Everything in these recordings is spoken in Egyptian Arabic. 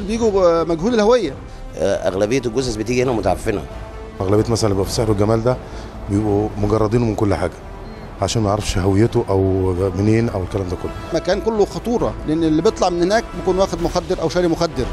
بيجوا مجهول الهويه اغلبيه الجثث بتيجي هنا متعفنه اغلبيه مثلا اللي بيبقى في سحر الجمال ده بيبقوا مجردينه من كل حاجه عشان ما يعرفش هويته او منين او الكلام ده كله مكان كله خطوره لان اللي بيطلع من هناك بيكون واخد مخدر او شاري مخدر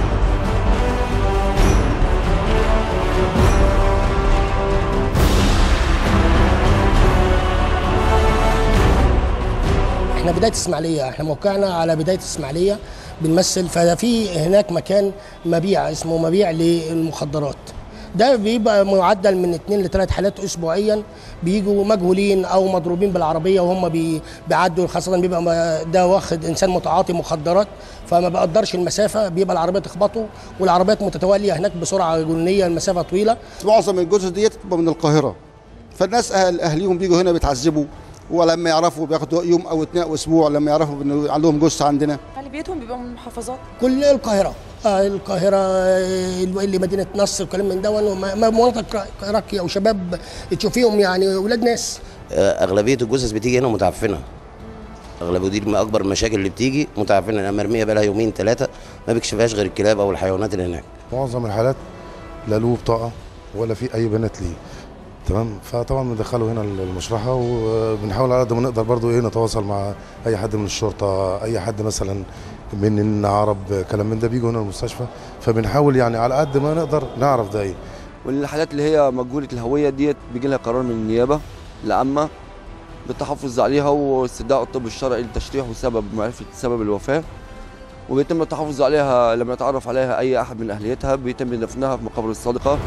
احنا بدايه اسماعيليه احنا موقعنا على بدايه اسماعيليه بنمثل ففي هناك مكان مبيع اسمه مبيع للمخدرات ده بيبقى معدل من اثنين لثلاث حالات اسبوعيا بيجوا مجهولين او مضروبين بالعربيه وهم بي- بيعدوا خاصه بيبقى ما- ده واخد انسان متعاطي مخدرات فما بقدرش المسافه بيبقى العربيه تخبطه والعربيات متتواليه هناك بسرعه جنونيه المسافه طويله معظم الجثث ديت بتبقى من القاهره فالناس أهل اهليهم بيجوا هنا بيتعذبوا ولما يعرفوا بياخدوا يوم او اثنين او اسبوع لما يعرفوا ان عندهم جثه عندنا غالبيتهم بيبقوا من المحافظات كل القاهره آه القاهره آه، اللي مدينه نصر وكلام من ده وما- مناطق راقيه وشباب تشوفيهم يعني ولاد ناس اغلبيه الجثث بتيجي هنا متعفنه اغلبيه دي من اكبر المشاكل اللي بتيجي متعفنه لأنها مرميه بقى لها يومين ثلاثه ما بيكشفهاش غير الكلاب او الحيوانات اللي هناك معظم الحالات لا له بطاقه ولا في اي بيانات ليه تمام فطبعا بندخله هنا المشرحه وبنحاول على قد ما نقدر برضو ايه نتواصل مع اي حد من الشرطه اي حد مثلا من عرب كلام من ده بيجوا هنا المستشفى فبنحاول يعني على قد ما نقدر نعرف ده ايه والحالات اللي هي مجهولة الهوية ديت بيجي لها قرار من النيابة العامة بالتحفظ عليها واستدعاء الطب الشرعي للتشريح وسبب معرفة سبب الوفاة وبيتم التحفظ عليها لما يتعرف عليها أي أحد من أهليتها بيتم دفنها في مقابر الصادقة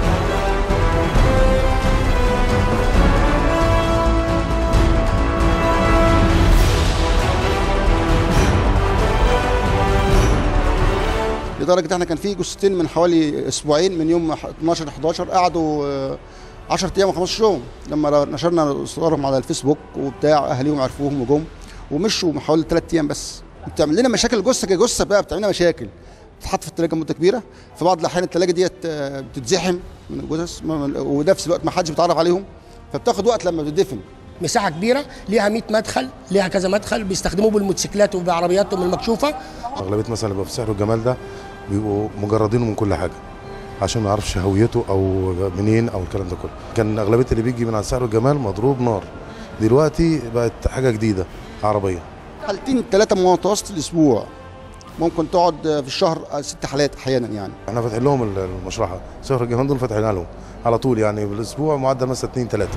لدرجه احنا كان في جثتين من حوالي اسبوعين من يوم 12 11 قعدوا آه، 10 ايام و 15 يوم لما نشرنا صورهم على الفيسبوك وبتاع اهاليهم عرفوهم وجم ومشوا من حوالي 3 ايام بس بتعمل لنا مشاكل جثه كجثه بقى بتعمل لنا مشاكل تتحط في الثلاجه مده كبيره في بعض الاحيان الثلاجه ديت آه، بتتزحم من الجثث ما- ونفس الوقت ما حدش بيتعرف عليهم فبتاخد وقت لما بتدفن مساحه كبيره ليها 100 مدخل ليها كذا مدخل بيستخدموه بالموتوسيكلات وبعربياتهم المكشوفه اغلبيه مثلا اللي بيبقى في سحر الجمال ده بيبقوا مجردينه من كل حاجه عشان ما يعرفش هويته او منين او الكلام ده كله كان اغلبيه اللي بيجي من على سحر الجمال مضروب نار دلوقتي بقت حاجه جديده عربيه حالتين ثلاثه متوسط الاسبوع ممكن تقعد في الشهر ست حالات احيانا يعني احنا فاتحين لهم المشرحه سحر الجمال دول فاتحينها لهم على طول يعني بالاسبوع معدل مثلا اثنين ثلاثه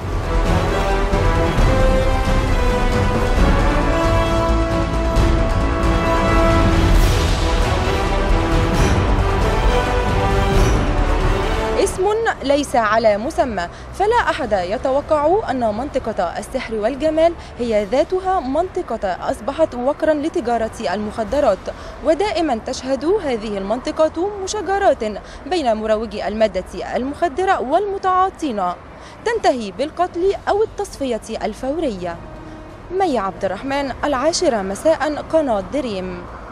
اسم ليس على مسمى فلا أحد يتوقع أن منطقة السحر والجمال هي ذاتها منطقة أصبحت وكرا لتجارة المخدرات ودائما تشهد هذه المنطقة مشاجرات بين مروجي المادة المخدرة والمتعاطين تنتهي بالقتل أو التصفية الفورية مي عبد الرحمن العاشرة مساء قناة دريم